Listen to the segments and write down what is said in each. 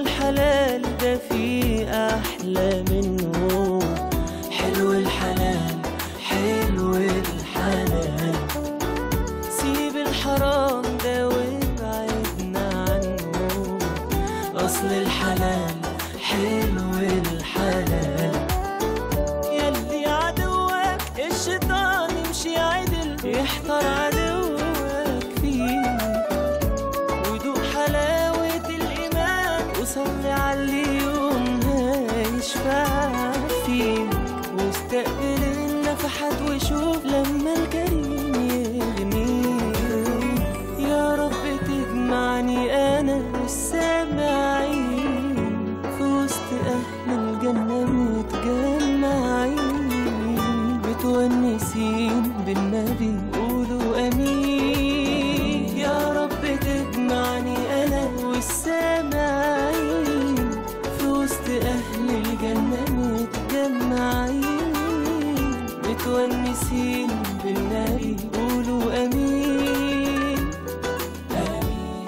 الحلال ده في أحلى منه حلو الحلال حلو الحلال سيب الحرام ده وابعدنا عنه أصل الحلال حلو الحلال يلي عدوك الشيطان يمشي عدل يحتار عدوك فيك ودوق حلاوة الإيمان وصلي على اليوم هيشفع فيك واستقبل النفحات وشوف لما الكريم يغنيك يا رب تجمعني أنا والسامعين في وسط أهل الجنة متجمعين متونسين بالنبي قولوا أمين يا رب تجمعني أنا والسامعين في وسط أهل الجنة متجمعين متونسين بالنبي قولوا أمين آمين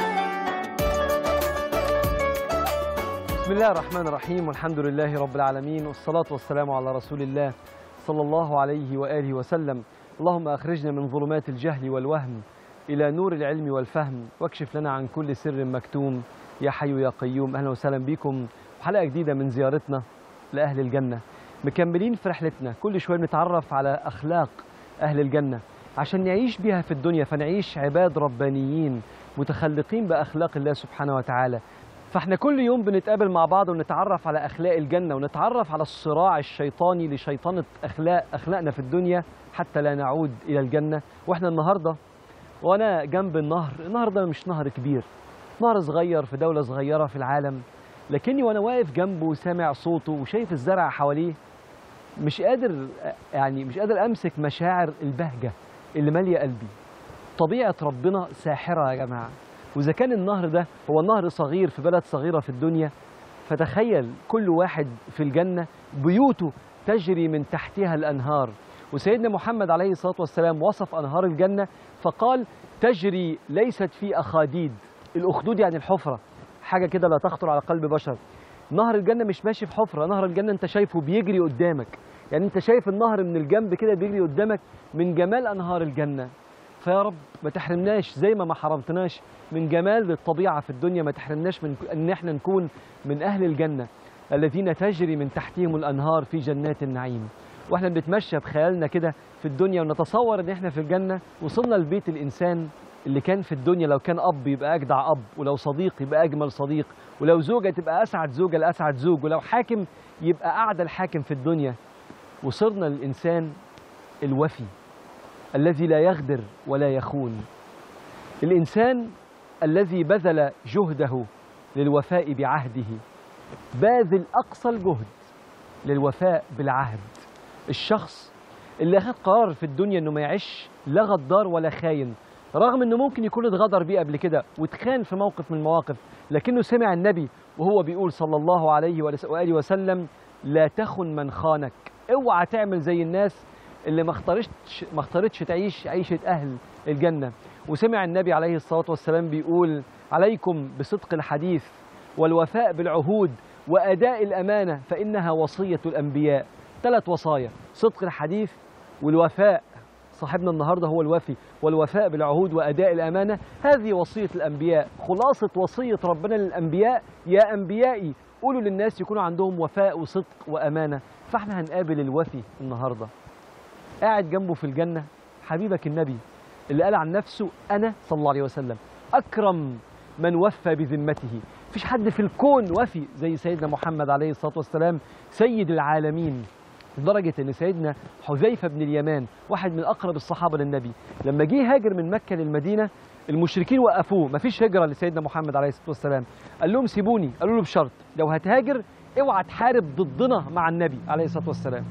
بسم الله الرحمن الرحيم والحمد لله رب العالمين والصلاة والسلام على رسول الله صلى الله عليه وآله وسلم اللهم أخرجنا من ظلمات الجهل والوهم إلى نور العلم والفهم واكشف لنا عن كل سر مكتوم يا حي يا قيوم أهلا وسهلا بكم وحلقة جديدة من زيارتنا لأهل الجنة مكملين في رحلتنا كل شوية بنتعرف على أخلاق أهل الجنة عشان نعيش بها في الدنيا فنعيش عباد ربانيين متخلقين بأخلاق الله سبحانه وتعالى فاحنا كل يوم بنتقابل مع بعض ونتعرف على اخلاق الجنه ونتعرف على الصراع الشيطاني لشيطنه اخلاق اخلاقنا في الدنيا حتى لا نعود الى الجنه واحنا النهارده وانا جنب النهر النهر ده مش نهر كبير نهر صغير في دوله صغيره في العالم لكني وانا واقف جنبه وسامع صوته وشايف الزرع حواليه مش قادر يعني مش قادر امسك مشاعر البهجه اللي ماليه قلبي طبيعه ربنا ساحره يا جماعه واذا كان النهر ده هو نهر صغير في بلد صغيره في الدنيا فتخيل كل واحد في الجنه بيوته تجري من تحتها الانهار وسيدنا محمد عليه الصلاه والسلام وصف انهار الجنه فقال تجري ليست في اخاديد الاخدود يعني الحفره حاجه كده لا تخطر على قلب بشر نهر الجنه مش ماشي في حفره نهر الجنه انت شايفه بيجري قدامك يعني انت شايف النهر من الجنب كده بيجري قدامك من جمال انهار الجنه فيا رب ما تحرمناش زي ما ما حرمتناش من جمال الطبيعة في الدنيا ما تحرمناش من أن احنا نكون من أهل الجنة الذين تجري من تحتهم الأنهار في جنات النعيم واحنا بنتمشى بخيالنا كده في الدنيا ونتصور ان احنا في الجنة وصلنا لبيت الإنسان اللي كان في الدنيا لو كان أب يبقى أجدع أب ولو صديق يبقى أجمل صديق ولو زوجة تبقى أسعد زوجة لأسعد زوج ولو حاكم يبقى أعدل حاكم في الدنيا وصرنا للإنسان الوفي الذي لا يغدر ولا يخون الإنسان الذي بذل جهده للوفاء بعهده باذل أقصى الجهد للوفاء بالعهد الشخص اللي أخذ قرار في الدنيا أنه ما يعيش لا غدار ولا خاين رغم أنه ممكن يكون اتغدر بيه قبل كده واتخان في موقف من المواقف لكنه سمع النبي وهو بيقول صلى الله عليه وآله وسلم لا تخن من خانك اوعى تعمل زي الناس اللي ما اختارتش ما اختارتش تعيش عيشه اهل الجنه وسمع النبي عليه الصلاه والسلام بيقول عليكم بصدق الحديث والوفاء بالعهود واداء الامانه فانها وصيه الانبياء ثلاث وصايا صدق الحديث والوفاء صاحبنا النهارده هو الوفي والوفاء بالعهود واداء الامانه هذه وصيه الانبياء خلاصه وصيه ربنا للانبياء يا انبيائي قولوا للناس يكونوا عندهم وفاء وصدق وامانه فاحنا هنقابل الوفي النهارده قاعد جنبه في الجنة حبيبك النبي اللي قال عن نفسه أنا صلى الله عليه وسلم أكرم من وفى بذمته مفيش حد في الكون وفي زي سيدنا محمد عليه الصلاة والسلام سيد العالمين لدرجة أن سيدنا حذيفة بن اليمان واحد من أقرب الصحابة للنبي لما جه هاجر من مكة للمدينة المشركين وقفوه مفيش هجرة لسيدنا محمد عليه الصلاة والسلام قال لهم سيبوني قالوا له بشرط لو هتهاجر اوعى تحارب ضدنا مع النبي عليه الصلاة والسلام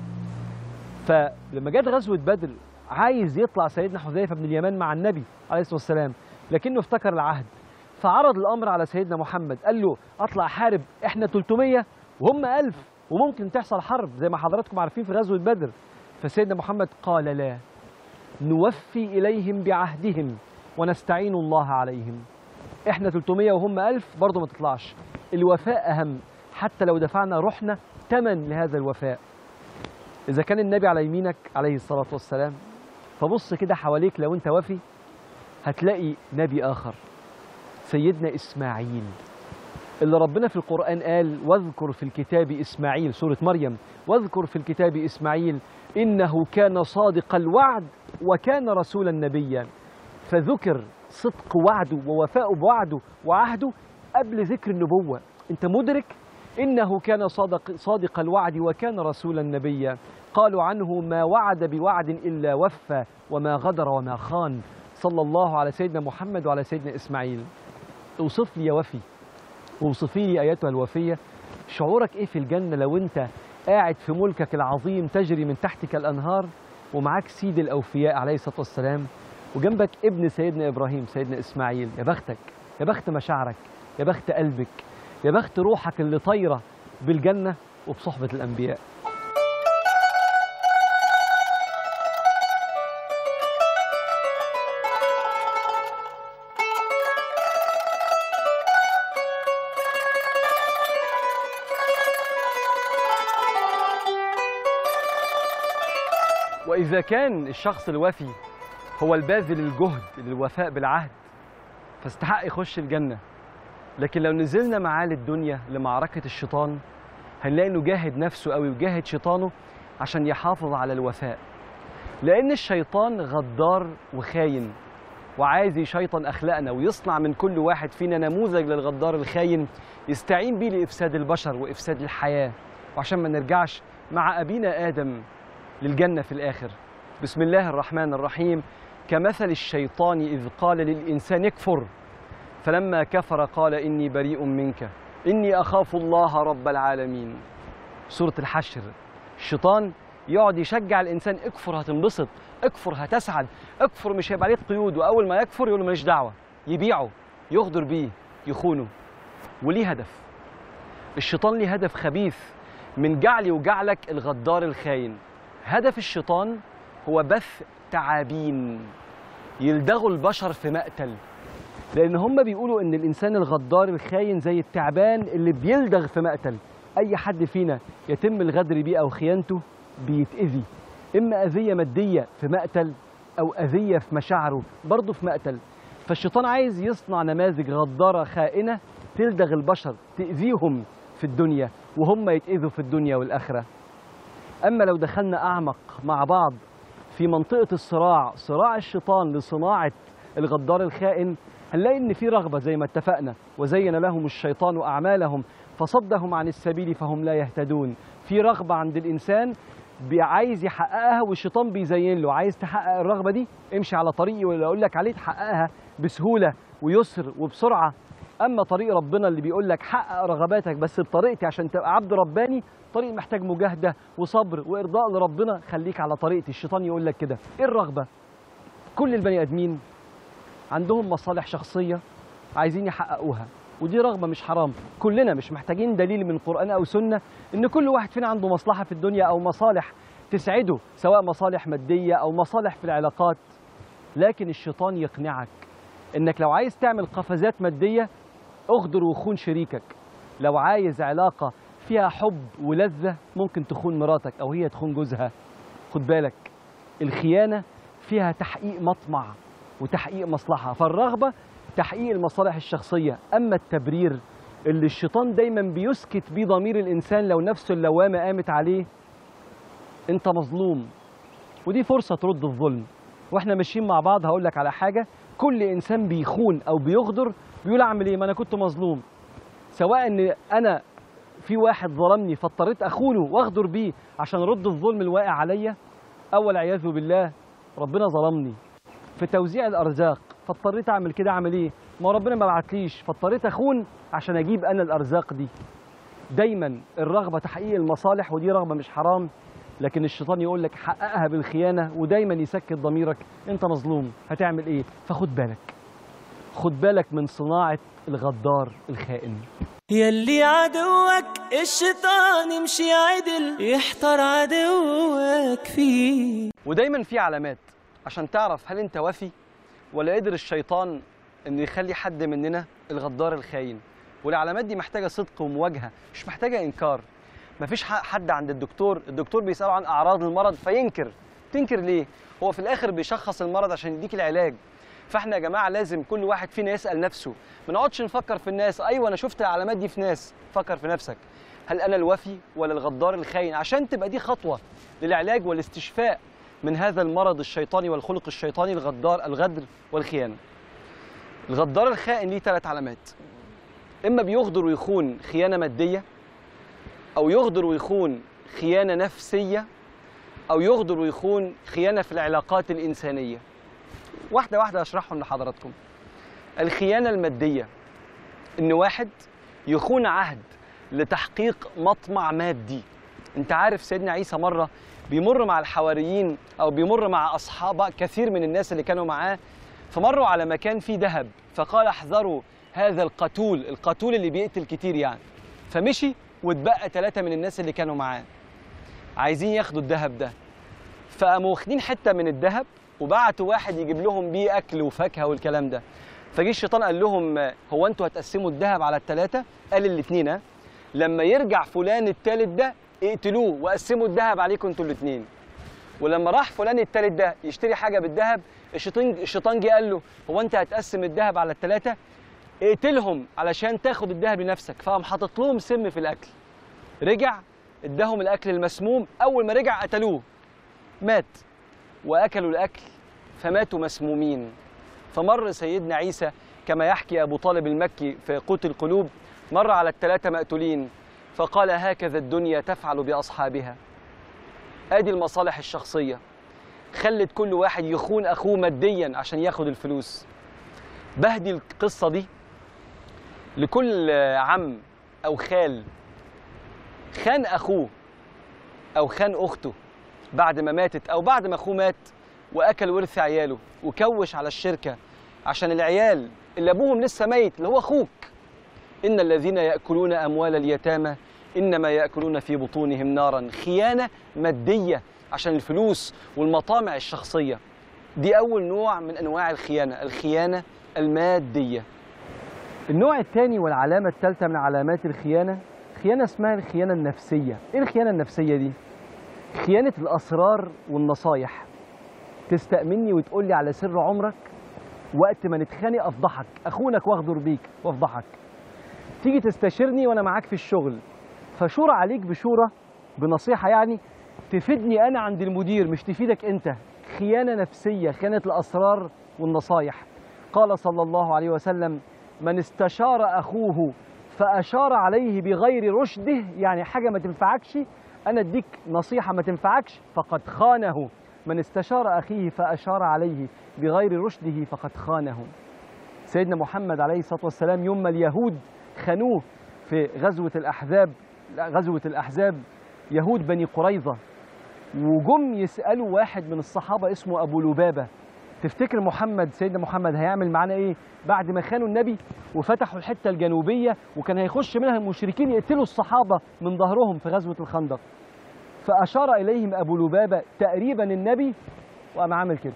فلما جت غزوة بدر عايز يطلع سيدنا حذيفة بن اليمان مع النبي عليه الصلاة والسلام لكنه افتكر العهد فعرض الأمر على سيدنا محمد قال له أطلع حارب إحنا 300 وهم 1000 وممكن تحصل حرب زي ما حضراتكم عارفين في غزوة بدر فسيدنا محمد قال لا نوفي إليهم بعهدهم ونستعين الله عليهم إحنا 300 وهم 1000 برضه ما تطلعش الوفاء أهم حتى لو دفعنا روحنا ثمن لهذا الوفاء إذا كان النبي على يمينك عليه الصلاة والسلام فبص كده حواليك لو أنت وفي هتلاقي نبي آخر سيدنا إسماعيل اللي ربنا في القرآن قال واذكر في الكتاب إسماعيل سورة مريم واذكر في الكتاب إسماعيل إنه كان صادق الوعد وكان رسولا نبيا فذكر صدق وعده ووفاءه بوعده وعهده قبل ذكر النبوة أنت مدرك إنه كان صادق, صادق الوعد وكان رسولا نبيا قالوا عنه ما وعد بوعد إلا وفى وما غدر وما خان صلى الله على سيدنا محمد وعلى سيدنا إسماعيل اوصف لي يا وفي اوصفي لي ايتها الوفيه شعورك ايه في الجنه لو انت قاعد في ملكك العظيم تجري من تحتك الانهار ومعاك سيد الاوفياء عليه الصلاه والسلام وجنبك ابن سيدنا ابراهيم سيدنا اسماعيل يا بختك يا بخت مشاعرك يا بخت قلبك يا بخت روحك اللي طايره بالجنه وبصحبه الانبياء وإذا كان الشخص الوفي هو الباذل الجهد للوفاء بالعهد فاستحق يخش الجنة لكن لو نزلنا معاه للدنيا لمعركة الشيطان هنلاقي انه جاهد نفسه قوي وجاهد شيطانه عشان يحافظ على الوفاء لأن الشيطان غدار وخاين وعايز يشيطن أخلاقنا ويصنع من كل واحد فينا نموذج للغدار الخاين يستعين بيه لإفساد البشر وإفساد الحياة وعشان ما نرجعش مع أبينا آدم للجنة في الآخر بسم الله الرحمن الرحيم كمثل الشيطان إذ قال للإنسان اكفر فلما كفر قال إني بريء منك إني أخاف الله رب العالمين سورة الحشر الشيطان يقعد يشجع الإنسان اكفر هتنبسط اكفر هتسعد اكفر مش هيبقى عليك قيود وأول ما يكفر يقول له ماليش دعوة يبيعه يغدر بيه يخونه وليه هدف الشيطان ليه هدف خبيث من جعلي وجعلك الغدار الخاين هدف الشيطان هو بث تعابين يلدغوا البشر في مقتل لان هم بيقولوا ان الانسان الغدار الخاين زي التعبان اللي بيلدغ في مقتل اي حد فينا يتم الغدر بيه او خيانته بيتاذي اما اذيه ماديه في مقتل او اذيه في مشاعره برضه في مقتل فالشيطان عايز يصنع نماذج غداره خائنه تلدغ البشر تاذيهم في الدنيا وهم يتاذوا في الدنيا والاخره أما لو دخلنا أعمق مع بعض في منطقة الصراع صراع الشيطان لصناعة الغدار الخائن هنلاقي إن في رغبة زي ما اتفقنا وزين لهم الشيطان أعمالهم فصدهم عن السبيل فهم لا يهتدون في رغبة عند الإنسان بي- عايز يحققها والشيطان بيزين له عايز تحقق الرغبة دي امشي على طريقي واللي أقول لك عليه تحققها بسهولة ويسر وبسرعة أما طريق ربنا اللي بيقول لك حقق رغباتك بس بطريقتي عشان تبقى عبد رباني طريق محتاج مجاهدة وصبر وإرضاء لربنا خليك على طريقتي الشيطان يقول لك كده إيه الرغبة؟ كل البني آدمين عندهم مصالح شخصية عايزين يحققوها ودي رغبة مش حرام كلنا مش محتاجين دليل من قرآن أو سنة إن كل واحد فينا عنده مصلحة في الدنيا أو مصالح تسعده سواء مصالح مادية أو مصالح في العلاقات لكن الشيطان يقنعك إنك لو عايز تعمل قفزات مادية اغدر وخون شريكك لو عايز علاقة فيها حب ولذة ممكن تخون مراتك أو هي تخون جوزها خد بالك الخيانة فيها تحقيق مطمع وتحقيق مصلحة فالرغبة تحقيق المصالح الشخصية أما التبرير اللي الشيطان دايما بيسكت بيه ضمير الإنسان لو نفسه اللوامة قامت عليه أنت مظلوم ودي فرصة ترد الظلم واحنا ماشيين مع بعض هقول لك على حاجة كل إنسان بيخون أو بيغدر بيقول أعمل إيه ما أنا كنت مظلوم سواء إن أنا في واحد ظلمني فاضطريت أخونه وأغدر بيه عشان أرد الظلم الواقع عليا أو والعياذ بالله ربنا ظلمني في توزيع الأرزاق فاضطريت أعمل كده أعمل إيه ما هو ربنا ما بعتليش فاضطريت أخون عشان أجيب أنا الأرزاق دي دايما الرغبة تحقيق المصالح ودي رغبة مش حرام لكن الشيطان يقول لك حققها بالخيانة ودايما يسكت ضميرك انت مظلوم هتعمل ايه فخد بالك خد بالك من صناعة الغدار الخائن يلي عدوك الشيطان يمشي عدل يحتار عدوك فيه ودايما في علامات عشان تعرف هل انت وفي ولا قدر الشيطان انه يخلي حد مننا الغدار الخاين والعلامات دي محتاجه صدق ومواجهه مش محتاجه انكار مفيش ح- حد عند الدكتور الدكتور بيساله عن اعراض المرض فينكر تنكر ليه هو في الاخر بيشخص المرض عشان يديك العلاج فاحنا يا جماعه لازم كل واحد فينا يسال نفسه ما نقعدش نفكر في الناس ايوه انا شفت العلامات دي في ناس فكر في نفسك هل انا الوفي ولا الغدار الخاين عشان تبقى دي خطوه للعلاج والاستشفاء من هذا المرض الشيطاني والخلق الشيطاني الغدار الغدر والخيانه الغدار الخائن ليه ثلاث علامات اما بيغدر ويخون خيانه ماديه او يغدر ويخون خيانه نفسيه او يغدر ويخون خيانه في العلاقات الانسانيه واحده واحده اشرحهم لحضراتكم الخيانه الماديه ان واحد يخون عهد لتحقيق مطمع مادي انت عارف سيدنا عيسى مره بيمر مع الحواريين او بيمر مع اصحاب كثير من الناس اللي كانوا معاه فمروا على مكان فيه ذهب فقال احذروا هذا القتول القتول اللي بيقتل كتير يعني فمشي واتبقى ثلاثة من الناس اللي كانوا معاه عايزين ياخدوا الذهب ده فقاموا واخدين حتة من الذهب وبعتوا واحد يجيب لهم بيه أكل وفاكهة والكلام ده فجه الشيطان قال لهم هو انتوا هتقسموا الذهب على الثلاثة قال الاثنين ها لما يرجع فلان الثالث ده اقتلوه وقسموا الذهب عليكم انتوا الاثنين ولما راح فلان الثالث ده يشتري حاجة بالذهب الشيطان الشيطان جه قال له هو انت هتقسم الذهب على الثلاثة اقتلهم علشان تاخد الذهب لنفسك فقام حاطط لهم سم في الاكل رجع اداهم الاكل المسموم اول ما رجع قتلوه مات واكلوا الاكل فماتوا مسمومين فمر سيدنا عيسى كما يحكي ابو طالب المكي في قوت القلوب مر على الثلاثه مقتولين فقال هكذا الدنيا تفعل باصحابها ادي المصالح الشخصيه خلت كل واحد يخون اخوه ماديا عشان ياخد الفلوس بهدي القصه دي لكل عم او خال خان اخوه او خان اخته بعد ما ماتت او بعد ما اخوه مات واكل ورث عياله وكوش على الشركه عشان العيال اللي ابوهم لسه ميت اللي هو اخوك ان الذين ياكلون اموال اليتامى انما ياكلون في بطونهم نارا خيانه ماديه عشان الفلوس والمطامع الشخصيه دي اول نوع من انواع الخيانه الخيانه الماديه النوع الثاني والعلامة الثالثة من علامات الخيانة خيانة اسمها الخيانة النفسية ايه الخيانة النفسية دي؟ خيانة الأسرار والنصايح تستأمني وتقول لي على سر عمرك وقت ما نتخانق أفضحك أخونك واغدر بيك وأفضحك تيجي تستشيرني وأنا معاك في الشغل فشورى عليك بشورى بنصيحة يعني تفيدني أنا عند المدير مش تفيدك أنت خيانة نفسية خيانة الأسرار والنصايح قال صلى الله عليه وسلم من استشار أخوه فأشار عليه بغير رشده يعني حاجة ما تنفعكش أنا أديك نصيحة ما تنفعكش فقد خانه من استشار أخيه فأشار عليه بغير رشده فقد خانه سيدنا محمد عليه الصلاة والسلام يوم ما اليهود خانوه في غزوة الأحزاب لا، غزوة الأحزاب يهود بني قريظة وجم يسألوا واحد من الصحابة اسمه أبو لبابة تفتكر محمد سيدنا محمد هيعمل معانا ايه بعد ما خانوا النبي وفتحوا الحته الجنوبيه وكان هيخش منها المشركين يقتلوا الصحابه من ظهرهم في غزوه الخندق فاشار اليهم ابو لبابه تقريبا النبي وقام عامل كده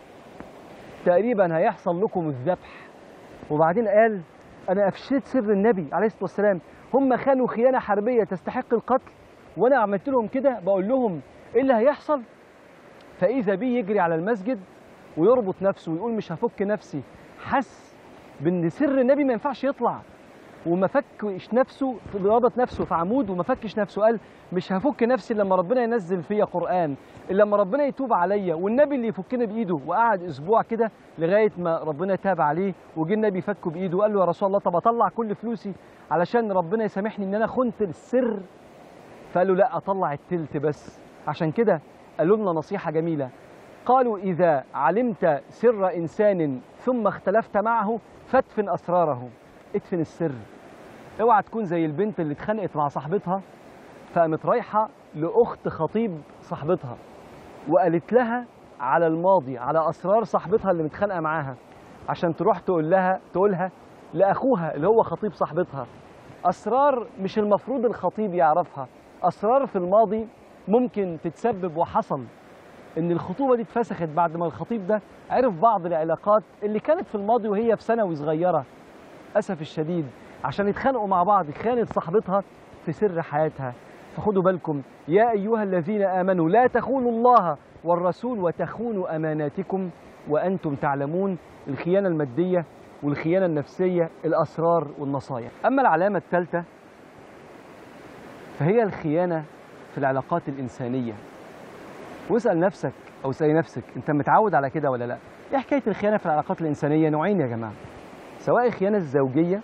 تقريبا هيحصل لكم الذبح وبعدين قال انا افشيت سر النبي عليه الصلاه والسلام هم خانوا خيانه حربيه تستحق القتل وانا عملت لهم كده بقول لهم ايه اللي هيحصل فاذا بيه يجري على المسجد ويربط نفسه ويقول مش هفك نفسي حس بان سر النبي ما ينفعش يطلع وما فكش نفسه ربط نفسه في عمود وما فكش نفسه قال مش هفك نفسي إلا لما ربنا ينزل فيا قرآن إلا لما ربنا يتوب عليا والنبي اللي يفكنا بإيده وقعد أسبوع كده لغاية ما ربنا تاب عليه وجه النبي فكه بإيده وقال له يا رسول الله طب أطلع كل فلوسي علشان ربنا يسامحني إن أنا خنت السر فقال له لا أطلع التلت بس عشان كده قالوا لنا نصيحة جميلة قالوا إذا علمت سر إنسان ثم اختلفت معه فادفن أسراره ادفن السر اوعى تكون زي البنت اللي اتخانقت مع صاحبتها فقامت رايحة لأخت خطيب صاحبتها وقالت لها على الماضي على أسرار صاحبتها اللي متخانقة معاها عشان تروح تقول لها تقولها لأخوها اللي هو خطيب صاحبتها أسرار مش المفروض الخطيب يعرفها أسرار في الماضي ممكن تتسبب وحصل ان الخطوبه دي اتفسخت بعد ما الخطيب ده عرف بعض العلاقات اللي كانت في الماضي وهي في ثانوي صغيره اسف الشديد عشان يتخانقوا مع بعض خانت صاحبتها في سر حياتها فخدوا بالكم يا أيها الذين آمنوا لا تخونوا الله والرسول وتخونوا أماناتكم وأنتم تعلمون الخيانة المادية والخيانة النفسية الأسرار والنصايح أما العلامة الثالثة فهي الخيانة في العلاقات الإنسانية واسأل نفسك أو اسألي نفسك أنت متعود على كده ولا لا إيه حكاية الخيانة في العلاقات الإنسانية نوعين يا جماعة سواء الخيانة الزوجية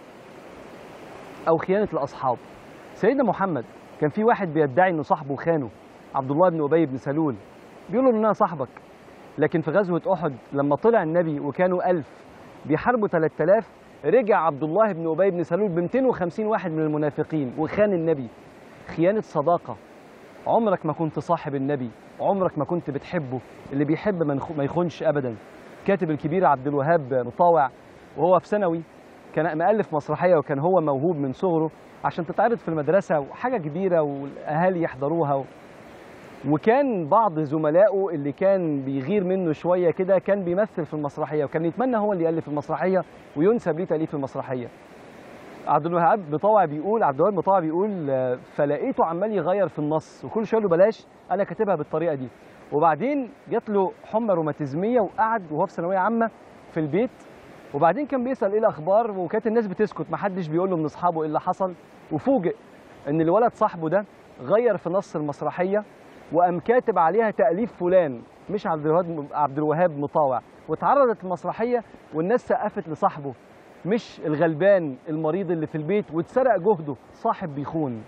أو خيانة الأصحاب سيدنا محمد كان في واحد بيدعي إنه صاحبه خانه عبد الله بن أبي بن سلول بيقول له إن أنا صاحبك لكن في غزوة أحد لما طلع النبي وكانوا ألف بيحاربوا 3000 رجع عبد الله بن أبي بن سلول ب 250 واحد من المنافقين وخان النبي خيانة صداقة عمرك ما كنت صاحب النبي عمرك ما كنت بتحبه اللي بيحب ما نخ- ما يخونش أبدا كاتب الكبير عبد الوهاب مطاوع وهو في ثانوي كان مؤلف مسرحية وكان هو موهوب من صغره عشان تتعرض في المدرسة وحاجة كبيرة والأهالي يحضروها و... وكان بعض زملائه اللي كان بيغير منه شويه كده كان بيمثل في المسرحيه وكان يتمنى هو اللي يالف المسرحيه وينسب ليه تاليف المسرحيه. عبد الوهاب مطوع بيقول عبد الوهاب مطوع بيقول آه، فلقيته عمال يغير في النص وكل شويه يقول له بلاش انا كاتبها بالطريقه دي وبعدين جات له حمى روماتيزميه وقعد وهو في ثانويه عامه في البيت وبعدين كان بيسال ايه الاخبار وكانت الناس بتسكت محدش بيقول له من اصحابه ايه اللي حصل وفوجئ ان الولد صاحبه ده غير في نص المسرحيه وقام كاتب عليها تاليف فلان مش عبد الوهاب عبد الوهاب مطاوع واتعرضت المسرحيه والناس سقفت لصاحبه مش الغلبان المريض اللي في البيت واتسرق جهده صاحب بيخون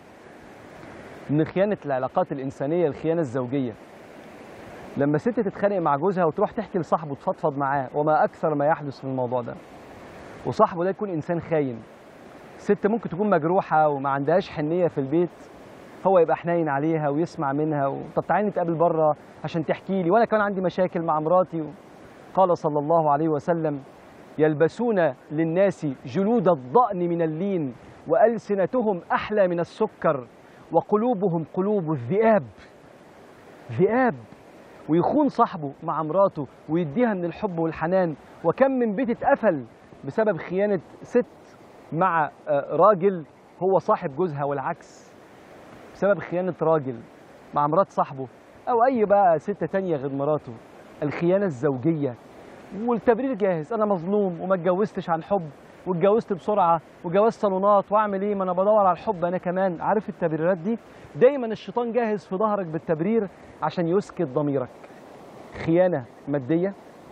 من خيانه العلاقات الانسانيه الخيانه الزوجيه لما ست تتخانق مع جوزها وتروح تحكي لصاحبه تفضفض معاه وما اكثر ما يحدث في الموضوع ده وصاحبه ده يكون انسان خاين ست ممكن تكون مجروحه وما عندهاش حنيه في البيت هو يبقى حنين عليها ويسمع منها و... طب تعالي نتقابل بره عشان تحكي لي وانا كمان عندي مشاكل مع مراتي و... قال صلى الله عليه وسلم يلبسون للناس جلود الضأن من اللين وألسنتهم أحلى من السكر وقلوبهم قلوب الذئاب ذئاب ويخون صاحبه مع مراته ويديها من الحب والحنان وكم من بيت اتقفل بسبب خيانة ست مع آه، راجل هو صاحب جوزها والعكس بسبب خيانة راجل مع مرات صاحبه أو أي بقى ست تانية غير مراته الخيانة الزوجية والتبرير جاهز أنا مظلوم وما اتجوزتش عن حب واتجوزت بسرعة وجواز صالونات وأعمل إيه ما أنا بدور على الحب أنا كمان عارف التبريرات دي دايما الشيطان جاهز في ظهرك بالتبرير عشان يسكت ضميرك خيانة مادية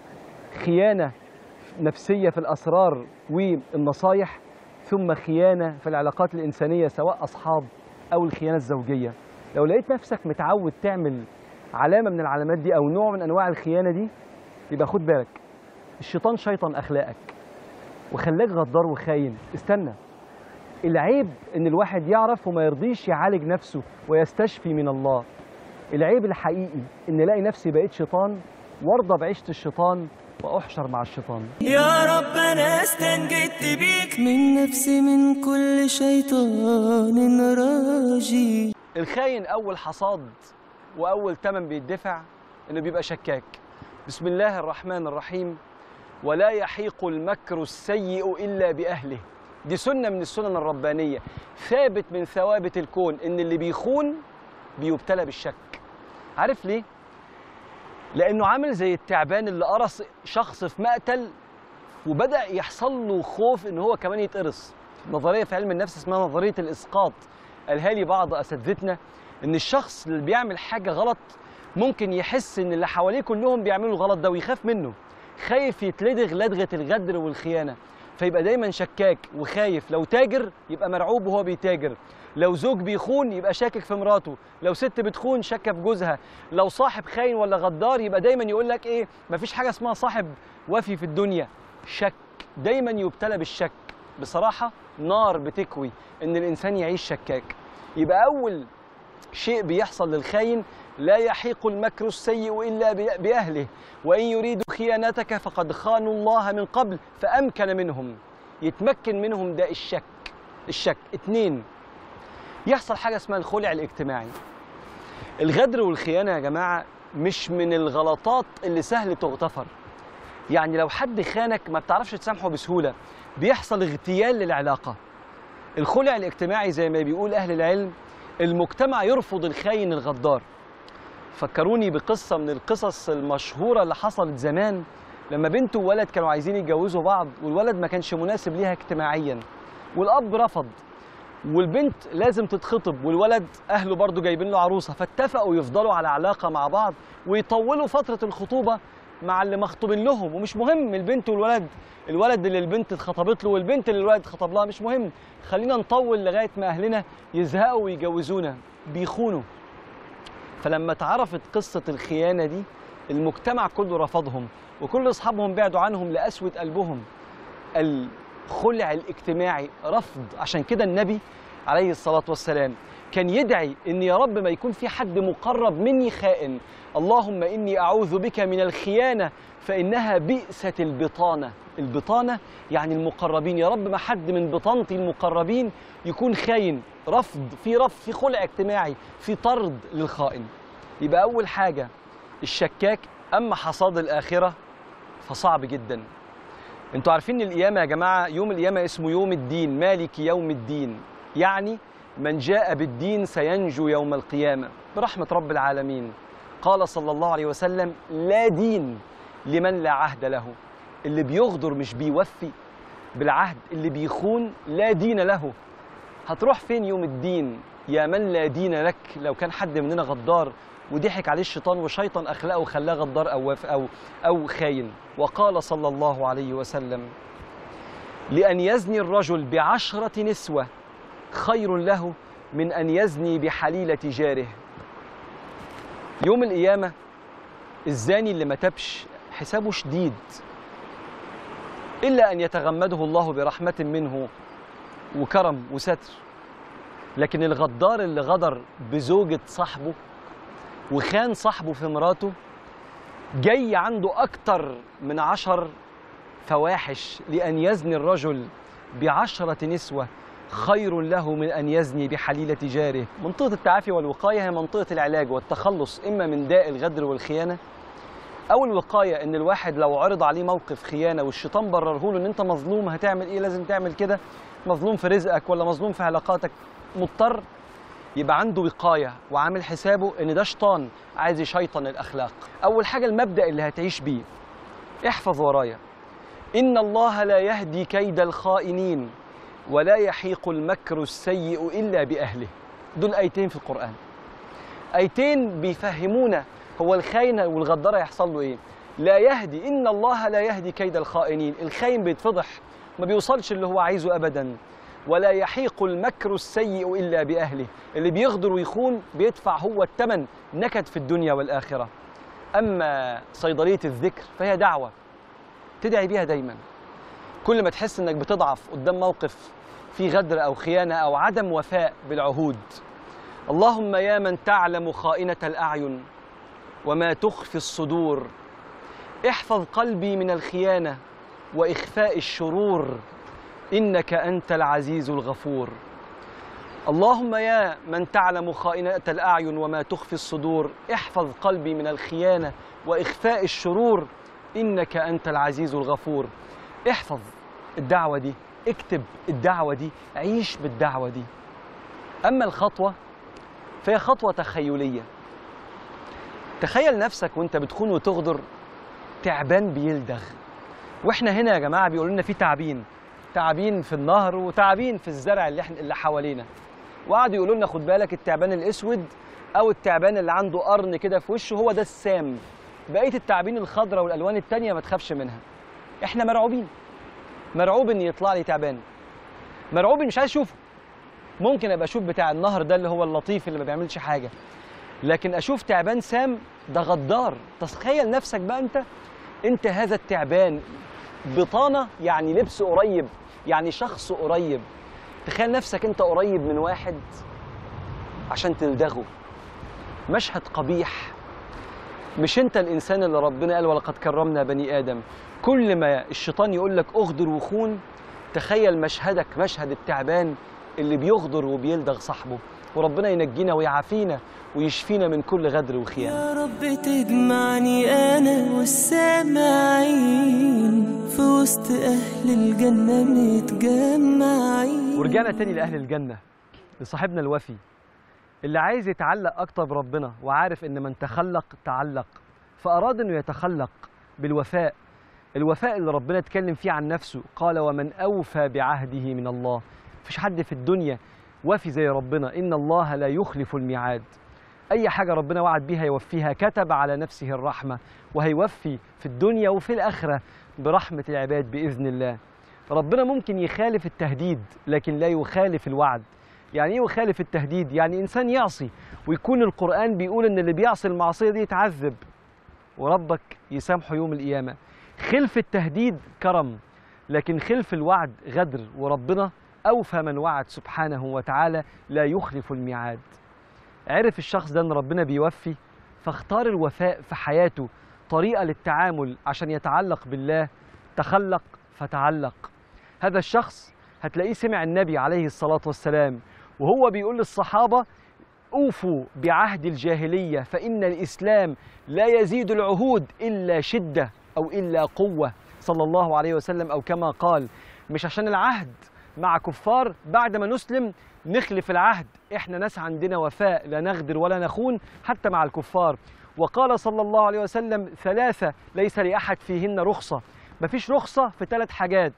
خيانة نفسية في الأسرار والنصايح ثم خيانة في العلاقات الإنسانية سواء أصحاب أو الخيانة الزوجية لو لقيت نفسك متعود تعمل علامة من العلامات دي أو نوع من أنواع الخيانة دي يبقى خد بالك الشيطان شيطان أخلاقك وخلاك غدار وخاين استنى العيب ان الواحد يعرف وما يرضيش يعالج نفسه ويستشفي من الله العيب الحقيقي ان الاقي نفسي بقيت شيطان وارضى بعيشه الشيطان واحشر مع الشيطان يا رب انا استنجدت بيك من نفسي من كل شيطان راجي الخاين اول حصاد واول ثمن بيدفع انه بيبقى شكاك بسم الله الرحمن الرحيم ولا يحيق المكر السيء الا باهله دي سنه من السنن الربانيه ثابت من ثوابت الكون ان اللي بيخون بيبتلى بالشك عارف ليه لانه عامل زي التعبان اللي قرص شخص في مقتل وبدا يحصل له خوف ان هو كمان يتقرص نظريه في علم النفس اسمها نظريه الاسقاط قالها لي بعض اساتذتنا ان الشخص اللي بيعمل حاجه غلط ممكن يحس ان اللي حواليه كلهم بيعملوا الغلط ده ويخاف منه خايف يتلدغ لدغه الغدر والخيانه فيبقى دايما شكاك وخايف لو تاجر يبقى مرعوب وهو بيتاجر لو زوج بيخون يبقى شاكك في مراته لو ست بتخون شاكه في جوزها لو صاحب خاين ولا غدار يبقى دايما يقول لك ايه مفيش حاجه اسمها صاحب وفي في الدنيا شك دايما يبتلى بالشك بصراحه نار بتكوي ان الانسان يعيش شكاك يبقى اول شيء بيحصل للخاين لا يحيق المكر السيء الا بي- باهله وان يريدوا خيانتك فقد خانوا الله من قبل فامكن منهم يتمكن منهم ده الشك الشك اتنين يحصل حاجه اسمها الخلع الاجتماعي الغدر والخيانه يا جماعه مش من الغلطات اللي سهل تغتفر يعني لو حد خانك ما بتعرفش تسامحه بسهوله بيحصل اغتيال للعلاقه الخلع الاجتماعي زي ما بيقول أهل العلم المجتمع يرفض الخاين الغدار فكروني بقصة من القصص المشهورة اللي حصلت زمان لما بنت وولد كانوا عايزين يتجوزوا بعض والولد ما كانش مناسب ليها اجتماعيا والأب رفض والبنت لازم تتخطب والولد أهله برضو جايبين له عروسة فاتفقوا يفضلوا على علاقة مع بعض ويطولوا فترة الخطوبة مع اللي مخطوبين لهم ومش مهم البنت والولد الولد اللي البنت اتخطبت له والبنت اللي الولد اتخطب لها مش مهم خلينا نطول لغاية ما أهلنا يزهقوا ويجوزونا بيخونوا فلما اتعرفت قصة الخيانة دي المجتمع كله رفضهم وكل أصحابهم بعدوا عنهم لأسود قلبهم الخلع الاجتماعي رفض عشان كده النبي عليه الصلاة والسلام كان يدعي ان يا رب ما يكون في حد مقرب مني خائن اللهم اني اعوذ بك من الخيانه فانها بئست البطانه البطانه يعني المقربين يا رب ما حد من بطانتي المقربين يكون خاين رفض في رفض في خلع اجتماعي في طرد للخائن يبقى اول حاجه الشكاك اما حصاد الاخره فصعب جدا انتوا عارفين القيامه يا جماعه يوم القيامه اسمه يوم الدين مالك يوم الدين يعني من جاء بالدين سينجو يوم القيامة برحمة رب العالمين قال صلى الله عليه وسلم لا دين لمن لا عهد له اللي بيغدر مش بيوفي بالعهد اللي بيخون لا دين له هتروح فين يوم الدين يا من لا دين لك لو كان حد مننا غدار وضحك عليه الشيطان وشيطان اخلاقه وخلاه غدار او وف- او او خاين وقال صلى الله عليه وسلم لان يزني الرجل بعشره نسوه خير له من أن يزني بحليلة جاره يوم القيامة الزاني اللي ما تبش حسابه شديد إلا أن يتغمده الله برحمة منه وكرم وستر لكن الغدار اللي غدر بزوجة صاحبه وخان صاحبه في مراته جاي عنده أكتر من عشر فواحش لأن يزني الرجل بعشرة نسوة خير له من أن يزني بحليلة جاره منطقة التعافي والوقاية هي منطقة العلاج والتخلص إما من داء الغدر والخيانة أو الوقاية إن الواحد لو عرض عليه موقف خيانة والشيطان برره له إن أنت مظلوم هتعمل إيه لازم تعمل كده مظلوم في رزقك ولا مظلوم في علاقاتك مضطر يبقى عنده وقاية وعامل حسابه إن ده شيطان عايز يشيطن الأخلاق أول حاجة المبدأ اللي هتعيش بيه احفظ ورايا إن الله لا يهدي كيد الخائنين ولا يحيق المكر السيء إلا بأهله دول آيتين في القرآن آيتين بيفهمونا هو الخاين والغدار هيحصل له إيه لا يهدي إن الله لا يهدي كيد الخائنين الخاين بيتفضح ما بيوصلش اللي هو عايزه أبدا ولا يحيق المكر السيء إلا بأهله اللي بيغدر ويخون بيدفع هو الثمن نكد في الدنيا والآخرة أما صيدلية الذكر فهي دعوة تدعي بيها دايما كل ما تحس انك بتضعف قدام موقف فيه غدر او خيانه او عدم وفاء بالعهود اللهم يا من تعلم خائنه الاعين وما تخفي الصدور احفظ قلبي من الخيانه واخفاء الشرور انك انت العزيز الغفور اللهم يا من تعلم خائنه الاعين وما تخفي الصدور احفظ قلبي من الخيانه واخفاء الشرور انك انت العزيز الغفور احفظ الدعوة دي اكتب الدعوة دي عيش بالدعوة دي أما الخطوة فهي خطوة تخيلية تخيل نفسك وانت بتخون وتغدر تعبان بيلدغ واحنا هنا يا جماعة بيقولوا لنا في تعابين تعابين في النهر وتعابين في الزرع اللي احنا اللي حوالينا وقعدوا يقولوا لنا خد بالك التعبان الاسود او التعبان اللي عنده قرن كده في وشه هو ده السام بقيه التعابين الخضراء والالوان التانية ما تخافش منها احنا مرعوبين مرعوب ان يطلع لي تعبان مرعوب إني مش عايز اشوفه ممكن ابقى اشوف بتاع النهر ده اللي هو اللطيف اللي ما بيعملش حاجه لكن اشوف تعبان سام ده غدار تخيل نفسك بقى انت انت هذا التعبان بطانه يعني لبس قريب يعني شخص قريب تخيل نفسك انت قريب من واحد عشان تلدغه مشهد قبيح مش انت الانسان اللي ربنا قال ولقد كرمنا بني ادم كل ما الشيطان يقول لك اغدر وخون تخيل مشهدك مشهد التعبان اللي بيغدر وبيلدغ صاحبه وربنا ينجينا ويعافينا ويشفينا من كل غدر وخيانة يا رب تجمعني أنا والسامعين في وسط أهل الجنة متجمعين ورجعنا تاني لأهل الجنة لصاحبنا الوفي اللي عايز يتعلق أكتر بربنا وعارف إن من تخلق تعلق فأراد إنه يتخلق بالوفاء الوفاء اللي ربنا اتكلم فيه عن نفسه قال ومن أوفى بعهده من الله مفيش حد في الدنيا وفي زي ربنا إن الله لا يخلف الميعاد أي حاجة ربنا وعد بيها يوفيها كتب على نفسه الرحمة وهيوفي في الدنيا وفي الآخرة برحمة العباد بإذن الله ربنا ممكن يخالف التهديد لكن لا يخالف الوعد يعني ايه يخالف التهديد يعني انسان يعصي ويكون القران بيقول ان اللي بيعصي المعصيه دي يتعذب وربك يسامحه يوم القيامه خلف التهديد كرم لكن خلف الوعد غدر وربنا اوفى من وعد سبحانه وتعالى لا يخلف الميعاد عرف الشخص ده ان ربنا بيوفي فاختار الوفاء في حياته طريقه للتعامل عشان يتعلق بالله تخلق فتعلق هذا الشخص هتلاقيه سمع النبي عليه الصلاة والسلام وهو بيقول للصحابة أوفوا بعهد الجاهلية فإن الإسلام لا يزيد العهود إلا شدة أو إلا قوة صلى الله عليه وسلم أو كما قال مش عشان العهد مع كفار بعد ما نسلم نخلف العهد احنا ناس عندنا وفاء لا نغدر ولا نخون حتى مع الكفار وقال صلى الله عليه وسلم ثلاثة ليس لأحد فيهن رخصة مفيش رخصة في ثلاث حاجات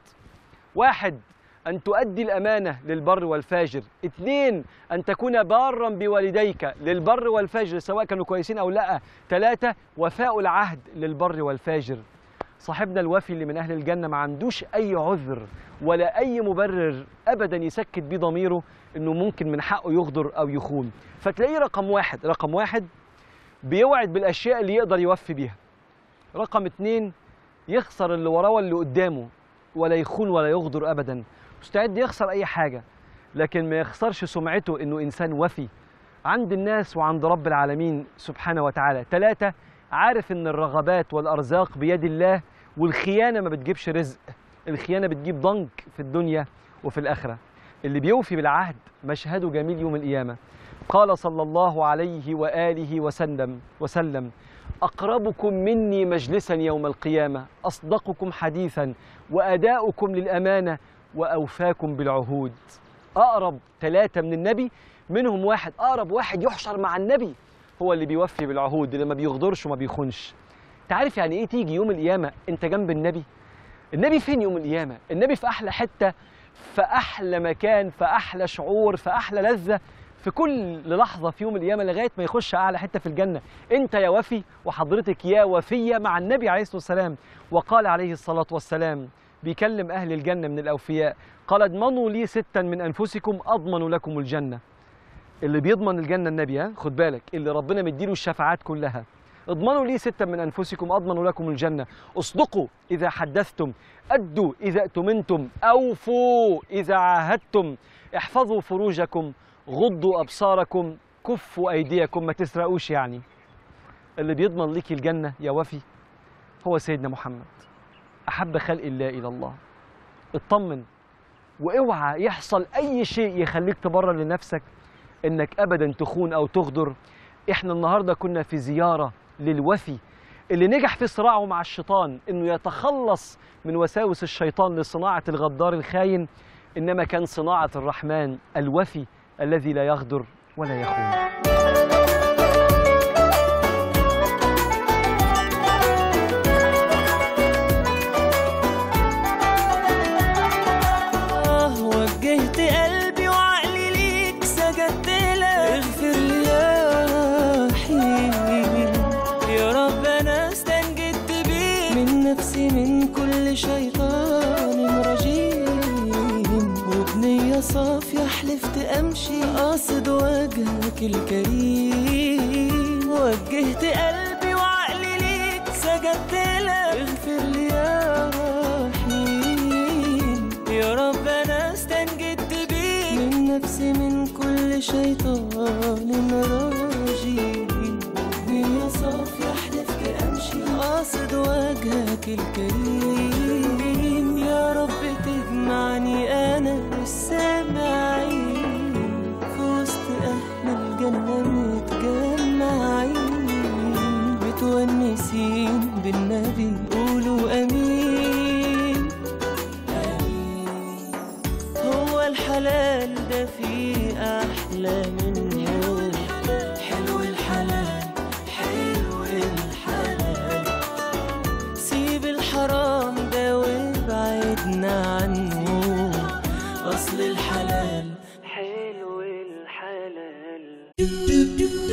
واحد أن تؤدي الأمانة للبر والفاجر اثنين أن تكون بارا بوالديك للبر والفاجر سواء كانوا كويسين أو لا ثلاثة وفاء العهد للبر والفاجر صاحبنا الوفي اللي من أهل الجنة ما عندوش أي عذر ولا أي مبرر أبدا يسكت بيه ضميره إنه ممكن من حقه يغدر أو يخون فتلاقيه رقم واحد رقم واحد بيوعد بالأشياء اللي يقدر يوفي بيها رقم اتنين يخسر اللي وراه واللي قدامه ولا يخون ولا يغدر ابدا مستعد يخسر اي حاجه لكن ما يخسرش سمعته انه انسان وفي عند الناس وعند رب العالمين سبحانه وتعالى ثلاثة عارف ان الرغبات والارزاق بيد الله والخيانه ما بتجيبش رزق الخيانه بتجيب ضنك في الدنيا وفي الاخره اللي بيوفي بالعهد مشهده جميل يوم القيامه قال صلى الله عليه واله وسلم وسلم أقربكم مني مجلسا يوم القيامة أصدقكم حديثا وأداؤكم للأمانة وأوفاكم بالعهود أقرب ثلاثة من النبي منهم واحد أقرب واحد يحشر مع النبي هو اللي بيوفي بالعهود اللي ما بيغدرش وما بيخونش تعرف يعني إيه تيجي يوم القيامة أنت جنب النبي النبي فين يوم القيامة النبي في أحلى حتة في أحلى مكان في أحلى شعور في أحلى لذة في كل لحظة في يوم القيامة لغاية ما يخش أعلى حتة في الجنة أنت يا وفي وحضرتك يا وفية مع النبي عليه الصلاة والسلام وقال عليه الصلاة والسلام بيكلم أهل الجنة من الأوفياء قال اضمنوا لي ستا من أنفسكم أضمن لكم الجنة اللي بيضمن الجنة النبي ها خد بالك اللي ربنا مديله الشفاعات كلها اضمنوا لي ستا من أنفسكم أضمن لكم الجنة اصدقوا إذا حدثتم أدوا إذا اؤتمنتم أوفوا إذا عاهدتم احفظوا فروجكم غضوا أبصاركم كفوا أيديكم ما تسرقوش يعني اللي بيضمن ليك الجنة يا وفي هو سيدنا محمد أحب خلق الله إلى الله اطمن واوعى يحصل أي شيء يخليك تبرر لنفسك إنك أبدا تخون أو تغدر إحنا النهاردة كنا في زيارة للوفي اللي نجح في صراعه مع الشيطان إنه يتخلص من وساوس الشيطان لصناعة الغدار الخاين إنما كان صناعة الرحمن الوفي الذي لا يغدر ولا يخون آه وجهت قلبي وعقلي ليك سجدت لك اغفر لي يا رحيم يا رب انا استنجدت بيك من نفسي من كل شيطان رجيم وبنية صافية حلفت امشي قاصد وجهك الكريم وجهت قلبي وعقلي ليك سجدت لك اغفر لي يا رحيم يا رب انا استنجدت بيك من نفسي من كل شيطان رجيم يا صافي حلفت امشي قاصد وجهك الكريم يا رب تجمعني انا والسامعين الحلال ده فيه أحلى منه حلو الحلال حلو الحلال سيب الحرام ده وابعدنا عنه أصل الحلال حلو الحلال